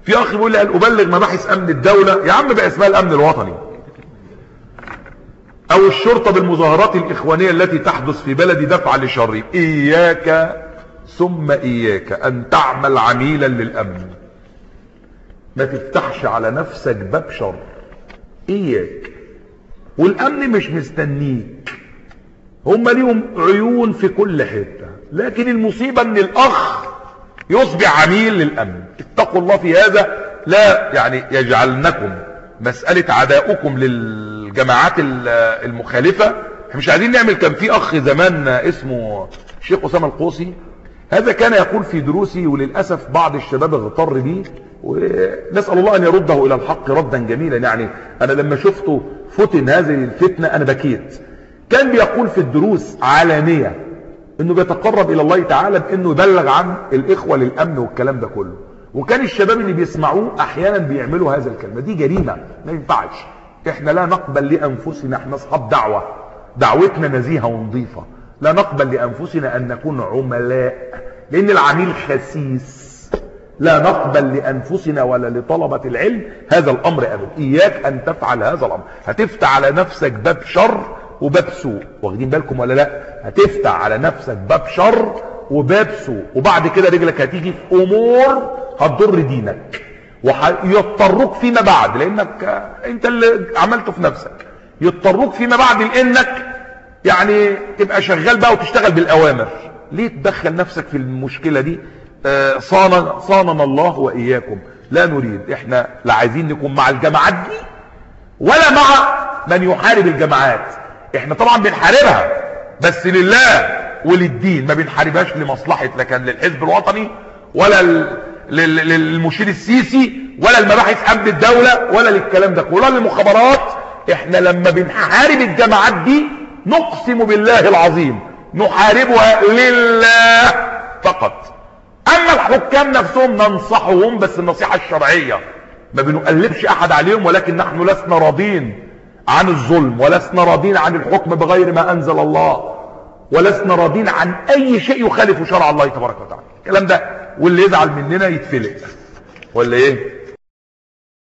في اخ بيقول لي قال ابلغ مباحث امن الدولة يا عم بقى اسمها الامن الوطني او الشرطة بالمظاهرات الاخوانية التي تحدث في بلدي دفعا لشر اياك ثم اياك ان تعمل عميلا للامن ما تفتحش على نفسك باب شر اياك والامن مش مستنيك هم ليهم عيون في كل حتة لكن المصيبة ان الاخ يصبح عميل للامن اتقوا الله في هذا لا يعني يجعلنكم مسألة عداؤكم للجماعات المخالفة مش عايزين نعمل كان في اخ زمان اسمه الشيخ اسامه القوسي هذا كان يقول في دروسي وللأسف بعض الشباب اغتر بيه ونسأل الله أن يرده إلى الحق ردا جميلا يعني أنا لما شفته فتن هذه الفتنة أنا بكيت كان بيقول في الدروس علانية أنه بيتقرب إلى الله تعالى بأنه يبلغ عن الإخوة للأمن والكلام ده كله وكان الشباب اللي بيسمعوه أحيانا بيعملوا هذا الكلمة دي جريمة ما ينفعش احنا لا نقبل لأنفسنا احنا أصحاب دعوة دعوتنا نزيهة ونظيفة لا نقبل لأنفسنا أن نكون عملاء لأن العميل خسيس لا نقبل لأنفسنا ولا لطلبة العلم هذا الأمر أبدا إياك أن تفعل هذا الأمر هتفتح على نفسك باب شر وباب سوء واخدين بالكم ولا لا هتفتح على نفسك باب شر وباب سوء وبعد كده رجلك هتيجي في أمور هتضر دينك ويضطروك فيما بعد لأنك أنت اللي عملته في نفسك يضطروك فيما بعد لأنك يعني تبقى شغال بقى وتشتغل بالأوامر ليه تدخل نفسك في المشكلة دي آه صان صاننا الله وإياكم لا نريد احنا لا عايزين نكون مع الجماعات دي ولا مع من يحارب الجماعات احنا طبعا بنحاربها بس لله وللدين ما بنحاربهاش لمصلحة لكن للحزب الوطني ولا للمشير السيسي ولا المباحث امن الدولة ولا للكلام ده ولا للمخابرات احنا لما بنحارب الجماعات دي نقسم بالله العظيم نحاربها لله فقط اما الحكام نفسهم ننصحهم بس النصيحة الشرعية ما بنقلبش احد عليهم ولكن نحن لسنا راضين عن الظلم ولسنا راضين عن الحكم بغير ما انزل الله ولسنا راضين عن اي شيء يخالف شرع الله تبارك وتعالى الكلام ده واللي يزعل مننا يتفلق ولا ايه